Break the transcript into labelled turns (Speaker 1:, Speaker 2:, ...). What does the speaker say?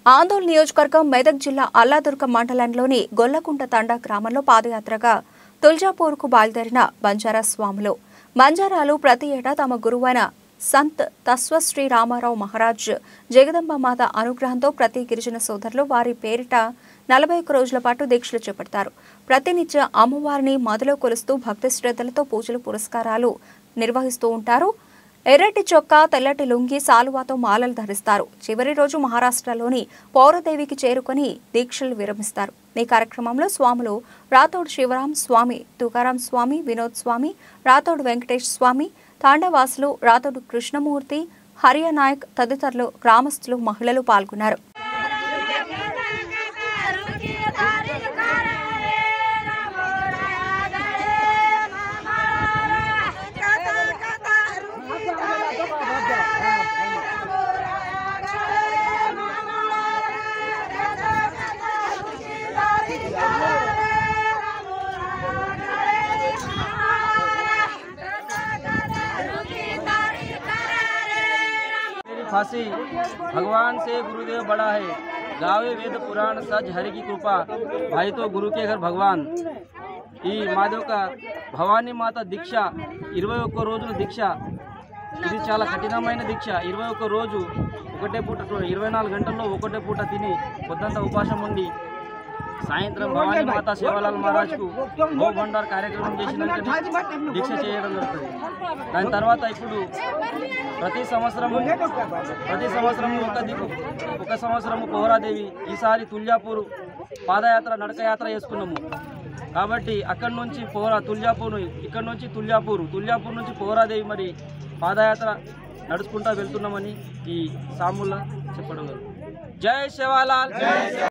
Speaker 1: ఆందోళన నియోజకవర్గం మెదక్ జిల్లా అల్లాదుర్గం మండలంలోని గొల్లకుంట తండా గ్రామంలో పాదయాత్రగా తుల్జాపూర్కు బయలుదేరిన బంజారా స్వాములు బంజారాలు ప్రతి ఏటా తమ గురువైన సంత్ తస్వశ్రీ రామారావు మహారాజ్ జగదంబ మాత అనుగ్రహంతో ప్రతి గిరిజన సోదరులు వారి పేరిట నలభై ఒక్క రోజుల పాటు దీక్షలు చేపడతారు ప్రతినిత్య అమ్మవారిని మదిలో కొలుస్తూ భక్తి శ్రద్ధలతో పూజలు పురస్కారాలు నిర్వహిస్తూ ఉంటారు ఎర్రటి చొక్కా తెల్లటి లుంగి సాలువాతో మాలలు ధరిస్తారు చివరి రోజు మహారాష్ట్రలోని పౌరదేవికి చేరుకొని దీక్షలు విరమిస్తారు ఈ కార్యక్రమంలో స్వాములు రాథోడ్ శివరాం స్వామి తుకారాం స్వామి వినోద్ స్వామి రాథోడ్ వెంకటేష్ స్వామి తాండవాసులు రాథోడ్ కృష్ణమూర్తి హరియ నాయక్ తదితరులు గ్రామస్తులు మహిళలు పాల్గొన్నారు
Speaker 2: मेरी फांसी भगवान से गुरुदेव बड़ा है गावे वेद पुराण सज हरि की कृपा भाई तो गुरु के घर भगवान ఈ మాధవ్ యొక్క భవానీ మాత దీక్ష ఇరవై ఒక్క రోజుల దీక్ష ఇది చాలా కఠినమైన దీక్ష ఇరవై ఒక్క రోజు ఒకటే పూట ఇరవై నాలుగు గంటల్లో ఒకటే పూట తిని పొద్దంతా ఉపాసం ఉండి సాయంత్రం భవానీ మాత సేవలాల్ మహారాజ్కు గో భండార్ కార్యక్రమం చేసినాక దీక్ష చేయడం జరుగుతుంది దాని తర్వాత ఇప్పుడు ప్రతి సంవత్సరము ప్రతి సంవత్సరం ఒక దిక్కు ఒక సంవత్సరము పౌరాదేవి ఈసారి తుల్యాపూర్ పాదయాత్ర నడకయాత్ర చేసుకున్నాము కాబట్టి అక్కడి నుంచి పౌరా తుల్యాపూర్ ఇక్కడ నుంచి తుల్యాపూర్ తుల్యాపూర్ నుంచి పౌరాదేవి మరి పాదయాత్ర నడుచుకుంటా వెళ్తున్నామని ఈ సాముల చెప్పడం జరుగుతుంది. జై శివాలాల్